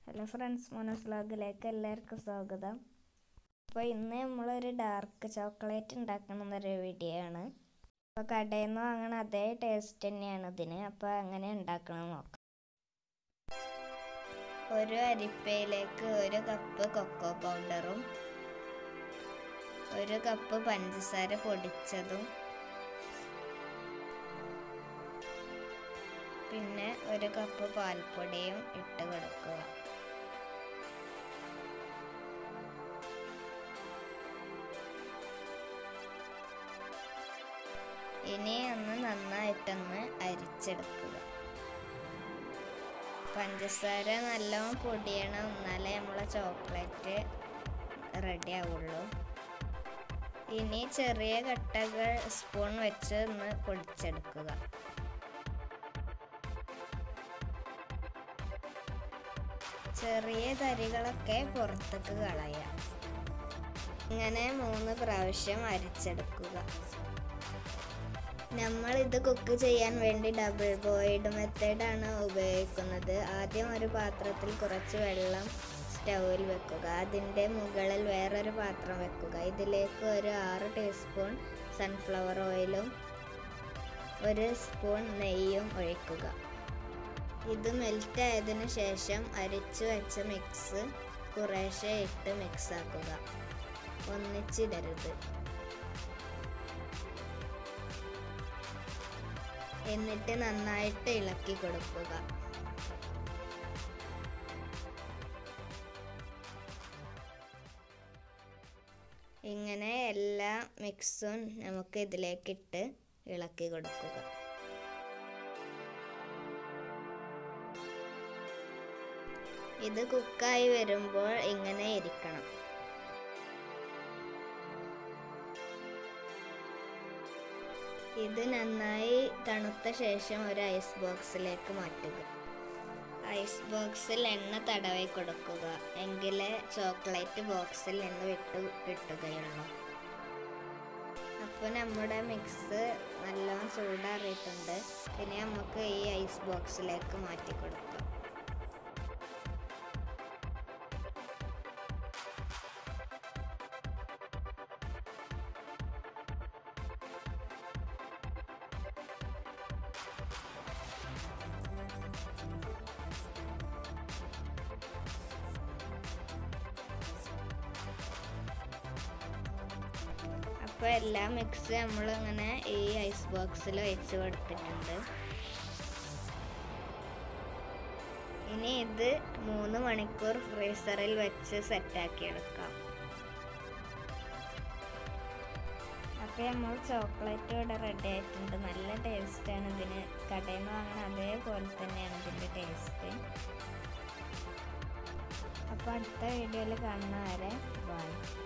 hello friends മോനസ് വ്ലോഗിലേക്ക് എല്ലാവർക്കും സ്വാഗതം അപ്പോൾ ഇന്ന് നമ്മളൊരു ഡാർക്ക് ചോക്ലേറ്റ് ഉണ്ടാക്കണം എന്നൊരു വീഡിയോ ആണ് അപ്പോൾ കടയിൽ നിന്ന് വാങ്ങണ അതേ ടേസ്റ്റ് തന്നെയാണ് ഇതിന് അപ്പോൾ എങ്ങനെ ഉണ്ടാക്കണം നോക്കാം ഒരു അരിപ്പയിലേക്ക് ഒരു കപ്പ് കൊക്കോ പൗഡറും ഒരു കപ്പ് പഞ്ചസാര പൊടിച്ചതും പിന്നെ ഒരു കപ്പ് പാൽപ്പൊടിയും ഇട്ട് കൊടുക്കുക ഇനി ഒന്ന് നന്നായിട്ടൊന്ന് അരിച്ചെടുക്കുക പഞ്ചസാര നല്ലോണം പൊടിയണം എന്നാലേ നമ്മളെ ചോക്ലേറ്റ് റെഡി ആവുള്ളൂ ഇനി ചെറിയ കട്ടകൾ സ്പൂൺ വെച്ച് ഒന്ന് പൊടിച്ചെടുക്കുക ചെറിയ തരികളൊക്കെ പുറത്തേക്ക് കളയാം ഇങ്ങനെ മൂന്ന് പ്രാവശ്യം അരിച്ചെടുക്കുക നമ്മൾ ഇത് കുക്ക് ചെയ്യാൻ വേണ്ടി ഡബിൾ ബോയിഡ് മെത്തേഡാണ് ഉപയോഗിക്കുന്നത് ആദ്യം ഒരു പാത്രത്തിൽ കുറച്ച് വെള്ളം സ്റ്റൗവിൽ വെക്കുക അതിൻ്റെ മുകളിൽ വേറൊരു പാത്രം വെക്കുക ഇതിലേക്ക് ഒരു ആറ് ടീസ്പൂൺ സൺഫ്ലവർ ഓയിലും ഒരു സ്പൂൺ നെയ്യും ഒഴിക്കുക ഇത് മെൽറ്റ് ആയതിനു ശേഷം അരിച്ചു വെച്ച മിക്സ് കുറേശ്ശെ ഇട്ട് മിക്സ് ആക്കുക ഒന്നിച്ചിടരുത് എന്നിട്ട് നന്നായിട്ട് ഇളക്കി കൊടുക്കുക ഇങ്ങനെ എല്ലാ മിക്സും നമുക്ക് ഇതിലേക്കിട്ട് ഇളക്കി കൊടുക്കുക ഇത് കുക്കായി വരുമ്പോൾ ഇങ്ങനെ ഇരിക്കണം ഇത് നന്നായി തണുത്ത ശേഷം ഒരു ഐസ് ബോക്സിലേക്ക് മാറ്റുക ഐസ് ബോക്സിൽ എണ്ണ തടവി കൊടുക്കുക എങ്കിലേ ചോക്ലേറ്റ് ബോക്സിൽ നിന്ന് വിട്ടു കിട്ടുകയുള്ളൂ അപ്പോൾ നമ്മുടെ മിക്സ് നല്ലോണം ചൂടാറിയിട്ടുണ്ട് പിന്നെ നമുക്ക് ഈ ഐസ് ബോക്സിലേക്ക് മാറ്റി കൊടുക്കാം അപ്പോൾ എല്ലാ മിക്സ് നമ്മളിങ്ങനെ ഈ ഐസ് ബോക്സിൽ ഒഴിച്ച് കൊടുത്തിട്ടുണ്ട് ഇനി ഇത് മൂന്ന് മണിക്കൂർ ഫ്രീസറിൽ വെച്ച് സെറ്റാക്കി എടുക്കാം അപ്പോൾ നമ്മൾ ചോക്ലേറ്റ് ഇവിടെ റെഡി ആയിട്ടുണ്ട് നല്ല ടേസ്റ്റാണ് ഇതിന് കടയിൽ നിന്ന് വാങ്ങണ അതേപോലെ തന്നെയാണ് ഇതിൻ്റെ ടേസ്റ്റ് അപ്പോൾ അടുത്ത വീഡിയോയിൽ കാണുന്ന വരെ ബൈ